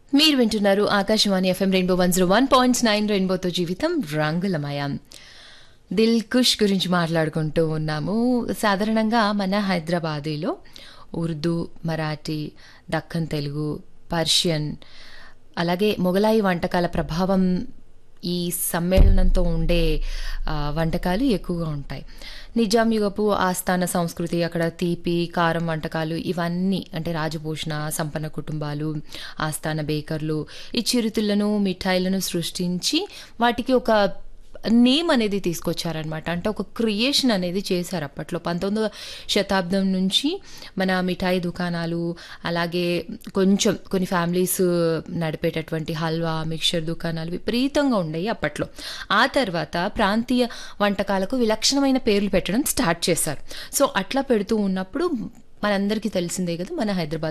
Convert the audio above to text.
మీరు వింటున్నారు Akashvani FM rainbow one zero one point nine రెయిన్బోతో జీవితం రంగులమయం దిల్ కుష్ గురించి మాట్లాడుకుంటూ ఉన్నాము సాధారణంగా మన హైదరాబాదీలో ఉర్దూ మరాఠీ దక్కన్ తెలుగు పర్షియన్ అలాగే మొగలాయి వంటకాల ప్రభావం ఈ సమ్మేళనంతో ఉండే ఆ, వంటకాలు ఎక్కువగా ఉంటాయి నిజాం యుగపు ఆస్థాన సంస్కృతి అక్కడ తీపి కారం వంటకాలు ఇవన్నీ అంటే రాజభూషణ సంపన్న కుటుంబాలు ఆస్థాన బేకర్లు ఈ చిరుతిళ్లను మిఠాయిలను సృష్టించి వాటికి ఒక నేమ్ అనేది తీసుకొచ్చారనమాట అంటే ఒక క్రియేషన్ అనేది చేశారు అప్పట్లో పంతొమ్మిదవ శతాబ్దం నుంచి మన మిఠాయి దుకాణాలు అలాగే కొంచెం కొన్ని ఫ్యామిలీస్ నడిపేటటువంటి హల్వా మిక్చర్ దుకాణాలు విపరీతంగా ఉండేవి అప్పట్లో ఆ తర్వాత ప్రాంతీయ వంటకాలకు విలక్షణమైన పేర్లు పెట్టడం స్టార్ట్ చేశారు సో అట్లా పెడుతూ ఉన్నప్పుడు మనందరికీ తెలిసిందే కదా మన హైదరాబాద్